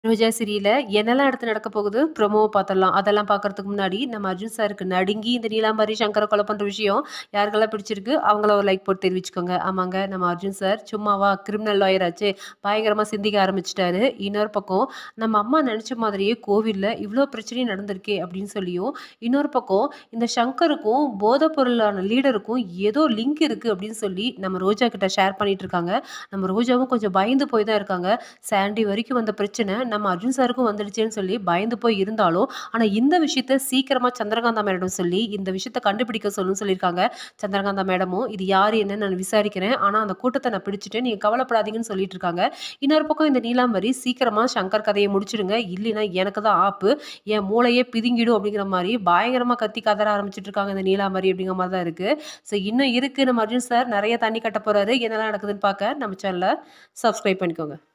ரோஜா சீரியல்ல என்னலாம் அடுத்து நடக்க போகுது? ப்ரோமோவ பாத்துரலாம். அதெல்லாம் பாக்கறதுக்கு முன்னாடி, நம்ம அர்ஜுன் சாருக்கு நடுங்கி இந்த நீலாம்பரி, சங்கர கொலை பண்ற விஷயம் யாருக்கெல்லாம் பிடிச்சிருக்கு, அவங்கள ஒரு லைக் போட்டு தெரிவிச்சுக்கோங்க. ஆமாங்க, நம்ம அர்ஜுன் சார் சும்மாவா கிரிமினல் லாயர் ஆச்சே, பயங்கரமா சிந்திக்க ஆரம்பிச்சுட்டாரு. இன்னொரு பக்கம், நம்ம அம்மா நெனச்ச மாதிரியே கோவில்ல இவ்ளோ பிரச்சனையும் நடந்திருக்கே அப்படின்னு சொல்லியும், இன்னொரு பக்கம் இந்த சங்கருக்கும், போதைப் பொருளான லீடருக்கும் ஏதோ லிங்க் இருக்கு அப்படின்னு சொல்லி நம்ம ரோஜா கிட்ட ஷேர் பண்ணிட்டு இருக்காங்க. நம்ம ரோஜாவும் கொஞ்சம் பயந்து போய் தான் இருக்காங்க. சாண்டி வரைக்கும் வந்த பிரச்சனை நம்ம அர்ஜுன் சாருக்கும் வந்துடுச்சேன்னு சொல்லி பயந்து போய் இருந்தாலும், ஆனா இந்த விஷயத்த சீக்கிரமா சந்திரகாந்தா மேடம் சொல்லி, இந்த விஷயத்த கண்டுபிடிக்க சொல்லுன்னு சொல்லியிருக்காங்க. சந்திரகாந்தா மேடமும், இது யாரு என்னன்னு நான் விசாரிக்கிறேன். ஆனா அந்த கூட்டத்த நான் பிடிச்சுட்டேன். நீங்க கவலைப்படாதீங்கன்னு சொல்லிட்டு இருக்காங்க. இன்னொரு பக்கம் இந்த நீலாம்பரி சீக்கிரமா சங்கர் கதைய முடிச்சுடுங்க. இல்லைன்னா எனக்கு தான் ஆப்பு. என் மூளையே பிதுங்கிடும் அப்படிங்கிற மாரி பயங்கரமா கத்தி கதற ஆரம்பிச்சுட்டு இருக்காங்க இந்த நீலாம்பரி அப்படிங்கிற மாரி தான் இருக்கு. ஸோ இன்னும் இருக்கு நம்ம அர்ஜுன் சார் நெறைய தண்ணி கட்ட போறாரு. என்னலாம் நடக்குதுன்னு பாக்க நம்ம சேனல சப்ஸ்கிரைப் பண்ணிக்கோங்க.